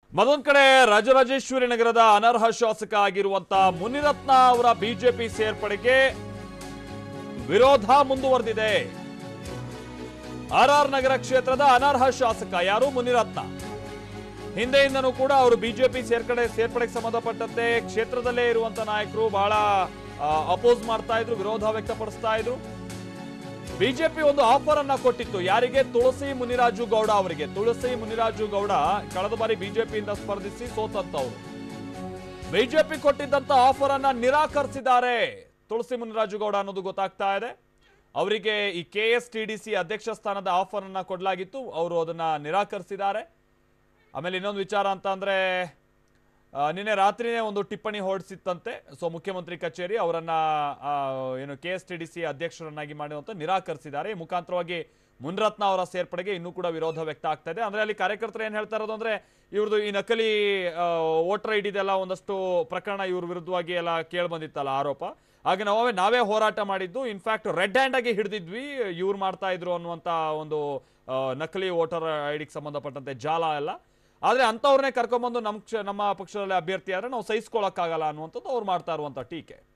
ಮತ್ತೊಂದ್ ಕಡೆ ರಾಜರಾಜೇಶ್ವರಿ ನಗರದ ಅನರ್ಹ ಶಾಸಕ ಆಗಿರುವಂತ ಮುನಿರತ್ನ ಅವರ ಬಿಜೆಪಿ ಸೇರ್ಪಡೆಗೆ ವಿರೋಧ ಮುಂದುವರೆದಿದೆ ಆರ್ ಆರ್ ನಗರ ಕ್ಷೇತ್ರದ ಅನರ್ಹ ಶಾಸಕ ಯಾರು ಮುನಿರತ್ನ ಹಿಂದೆಯಿಂದನೂ ಕೂಡ ಅವರು ಬಿಜೆಪಿ ಸೇರ್ಪಡೆ ಸೇರ್ಪಡೆಗೆ ಸಂಬಂಧಪಟ್ಟಂತೆ ಕ್ಷೇತ್ರದಲ್ಲೇ ಇರುವಂತ ನಾಯಕರು ಬಹಳ ಅಪೋಸ್ ಮಾಡ್ತಾ ಇದ್ರು ವಿರೋಧ ವ್ಯಕ್ತಪಡಿಸ್ತಾ ಇದ್ರು ಬಿಜೆಪಿ ಒಂದು ಆಫರ್ ಅನ್ನ ಕೊಟ್ಟಿತ್ತು ಯಾರಿಗೆ ತುಳಸಿ ಮುನಿರಾಜು ಗೌಡ ಅವರಿಗೆ ತುಳಸಿ ಮುನಿರಾಜು ಗೌಡ ಕಳೆದ ಬಾರಿ ಬಿಜೆಪಿಯಿಂದ ಸ್ಪರ್ಧಿಸಿ ಸೋತಂತವ್ರು ಬಿಜೆಪಿ ಕೊಟ್ಟಿದ್ದಂತ ಆಫರ್ ಅನ್ನ ನಿರಾಕರಿಸಿದ್ದಾರೆ ತುಳಸಿ ಮುನಿರಾಜು ಗೌಡ ಅನ್ನೋದು ಗೊತ್ತಾಗ್ತಾ ಇದೆ ಅವರಿಗೆ ಈ K S T D C ಅಧ್ಯಕ್ಷ ಸ್ಥಾನದ ಆಫರ್ ಅನ್ನ ಕೊಡಲಾಗಿತ್ತು ಅವರು ಅದನ್ನ ನಿರಾಕರಿಸಿದ್ದಾರೆ ಆಮೇಲೆ ಇನ್ನೊಂದು ವಿಚಾರ ಅಂತ ಅಂದ್ರೆ ಆ, ನಿನ್ನೆ ರಾತ್ರಿನೇ ಒಂದು ಟಿಪ್ಪಣಿ ಹೊರಡಿಸಿತ್ತಂತೆ ಸೊ ಮುಖ್ಯಮಂತ್ರಿ ಕಚೇರಿ ಅವರನ್ನ ಆ, ಏನು K S T D C ಅಧ್ಯಕ್ಷರನ್ನಾಗಿ ಮಾಡುವಂತ ನಿರಾಕರಿಸಿದ್ದಾರೆ ಈ ಮುಖಾಂತರವಾಗಿ ಮುನ್ರತ್ನ ಅವರ ಸೇರ್ಪಡೆಗೆ ಇನ್ನೂ ಕೂಡ ವಿರೋಧ ವ್ಯಕ್ತ ಆಗ್ತಾ ಇದೆ ಅಂದ್ರೆ ಅಲ್ಲಿ ಕಾರ್ಯಕರ್ತರು ಏನ್ ಹೇಳ್ತಾ ಇರೋದು ಅಂದ್ರೆ ಇವ್ರದ್ದು ಈ ನಕಲಿ ವೋಟರ್ ಐ ಡಿದೆಲ್ಲ ಒಂದಷ್ಟು ಪ್ರಕರಣ ಇವ್ರ ವಿರುದ್ಧವಾಗಿ ಎಲ್ಲ ಕೇಳಿ ಬಂದಿತ್ತಲ್ಲ ಆರೋಪ ಹಾಗೆ ನಾವೇ ನಾವೇ ಹೋರಾಟ ಮಾಡಿದ್ದು ಇನ್ಫ್ಯಾಕ್ಟ್ ರೆಡ್ ಹ್ಯಾಂಡ್ ಆಗಿ ಹಿಡಿದಿದ್ವಿ ಇವ್ರು ಮಾಡ್ತಾ ಇದ್ರು ಅನ್ನುವಂತ ಒಂದು ಆ, ನಕಲಿ ವೋಟರ್ ಐಡಿಗೆ ಸಂಬಂಧಪಟ್ಟಂತೆ ಜಾಲ ಎಲ್ಲ ಆದ್ರೆ ಅಂತವ್ರನ್ನೇ ಕರ್ಕೊಂಬಂದು ನಮ್ ಕ್ಷ- ನಮ್ಮ ಪಕ್ಷದಲ್ಲಿ ಅಭ್ಯರ್ಥಿ ಆದ್ರೆ ನಾವು ಸಹಿಸ್ಕೊಳಕ್ಕಾಗಲ್ಲ ಅನ್ನುವಂಥದ್ದು ಅವ್ರು ಮಾಡ್ತಾ ಇರುವಂತ ಟೀಕೆ